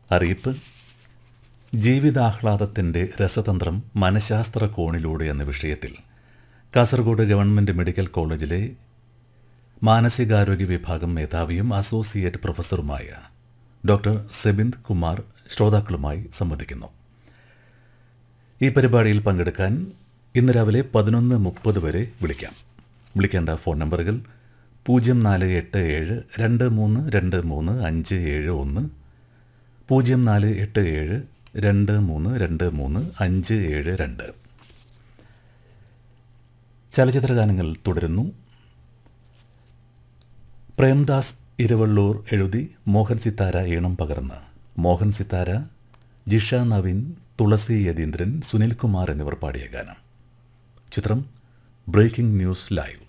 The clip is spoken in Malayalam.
അറിയിപ്പ് ജീവിതാഹ്ലാദത്തിൻ്റെ രസതന്ത്രം മനഃശാസ്ത്ര കോണിലൂടെ എന്ന വിഷയത്തിൽ കാസർഗോഡ് ഗവൺമെൻറ് മെഡിക്കൽ കോളേജിലെ മാനസികാരോഗ്യ വിഭാഗം മേധാവിയും അസോസിയേറ്റ് പ്രൊഫസറുമായ ഡോക്ടർ സെബിന്ദ് കുമാർ ശ്രോതാക്കളുമായി സംവദിക്കുന്നു ഈ പരിപാടിയിൽ പങ്കെടുക്കാൻ ഇന്ന് രാവിലെ പതിനൊന്ന് മുപ്പത് വരെ വിളിക്കാം വിളിക്കേണ്ട ഫോൺ നമ്പറുകൾ പൂജ്യം നാല് എട്ട് ഏഴ് രണ്ട് മൂന്ന് രണ്ട് മൂന്ന് അഞ്ച് ഏഴ് ഒന്ന് പൂജ്യം നാല് എട്ട് ഏഴ് രണ്ട് മൂന്ന് രണ്ട് മൂന്ന് അഞ്ച് ഏഴ് രണ്ട് ചലച്ചിത്രഗാനങ്ങൾ തുടരുന്നു പ്രേംദാസ് ഇരുവള്ളൂർ എഴുതി മോഹൻ സിത്താര ഈണം പകർന്ന് മോഹൻ സിത്താര ജിഷ നവീൻ തുളസി യതീന്ദ്രൻ സുനിൽകുമാർ എന്നിവർ പാടിയ ഗാനം ചിത്രം ബ്രേക്കിംഗ് ന്യൂസ് ലൈവ്